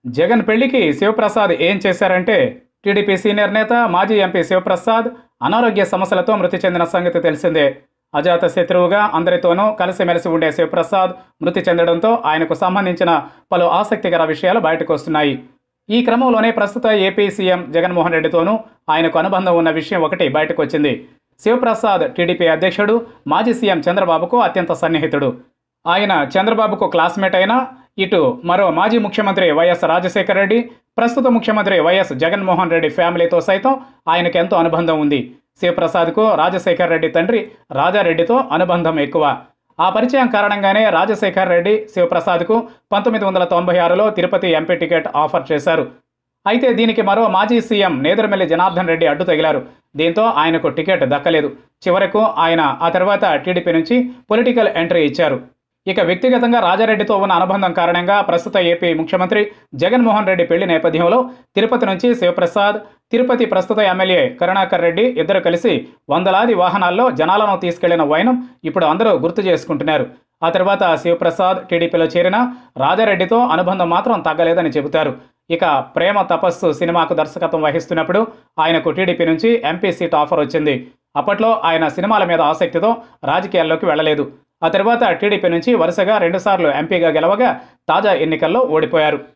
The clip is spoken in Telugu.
జగన్ పెళ్లికి శివప్రసాద్ ఏం చేశారంటే టీడీపీ సీనియర్ నేత మాజీ ఎంపీ శివప్రసాద్ అనారోగ్య సమస్యలతో మృతి చెందిన సంగతి తెలిసిందే అజాత శత్రువుగా అందరితోనూ కలిసిమెలిసి ఉండే శివప్రసాద్ మృతి చెందడంతో ఆయనకు సంబంధించిన పలు ఆసక్తికర విషయాలు బయటకు వస్తున్నాయి ఈ క్రమంలోనే ప్రస్తుత ఏపీ సీఎం జగన్మోహన్ రెడ్డితోనూ ఆయనకు అనుబంధం ఉన్న విషయం ఒకటి బయటకు వచ్చింది శివప్రసాద్ టీడీపీ అధ్యక్షుడు మాజీ సీఎం చంద్రబాబుకు అత్యంత సన్నిహితుడు ఆయన చంద్రబాబుకు క్లాస్మేట్ అయినా ఇటు మరో మాజీ ముఖ్యమంత్రి వైఎస్ రాజశేఖర రెడ్డి ప్రస్తుత ముఖ్యమంత్రి వైఎస్ జగన్మోహన్ రెడ్డి ఫ్యామిలీతో సైతం ఆయనకు ఎంతో అనుబంధం ఉంది శివప్రసాద్కు రాజశేఖర్ రెడ్డి తండ్రి రాజారెడ్డితో అనుబంధం ఎక్కువ ఆ పరిచయం కారణంగానే రాజశేఖర్ రెడ్డి శివప్రసాద్కు పంతొమ్మిది వందల తొంభై ఆరులో తిరుపతి ఎంపీ టికెట్ ఆఫర్ చేశారు అయితే దీనికి మరో మాజీ సీఎం నేదురుమెల్లి జనార్దన్ రెడ్డి అడ్డు తగిలారు దీంతో ఆయనకు టికెట్ దక్కలేదు చివరకు ఆయన ఆ తర్వాత టీడీపీ నుంచి పొలిటికల్ ఎంట్రీ ఇచ్చారు ఇక వ్యక్తిగతంగా రాజారెడ్డితో ఉన్న అనుబంధం కారణంగా ప్రస్తుత ఏపీ ముఖ్యమంత్రి జగన్మోహన్ రెడ్డి పెళ్లి నేపథ్యంలో తిరుపతి నుంచి శివప్రసాద్ తిరుపతి ప్రస్తుత ఎమ్మెల్యే కరుణాకర్ రెడ్డి ఇద్దరు కలిసి వందలాది వాహనాల్లో జనాలను తీసుకెళ్లిన వైనం ఇప్పుడు అందరూ గుర్తు చేసుకుంటున్నారు ఆ తర్వాత శివప్రసాద్ టీడీపీలో చేరిన రాజారెడ్డితో అనుబంధం మాత్రం తగ్గలేదని చెబుతారు ఇక ప్రేమ తపస్సు సినిమాకు దర్శకత్వం వహిస్తున్నప్పుడు ఆయనకు టీడీపీ నుంచి ఎంపీ సీట్ ఆఫర్ వచ్చింది అప్పట్లో ఆయన సినిమాల మీద ఆసక్తితో రాజకీయాల్లోకి వెళ్ళలేదు ఆ తర్వాత టీడీపీ నుంచి వరుసగా రెండుసార్లు ఎంపీగా గెలవగా తాజా ఎన్నికల్లో ఓడిపోయారు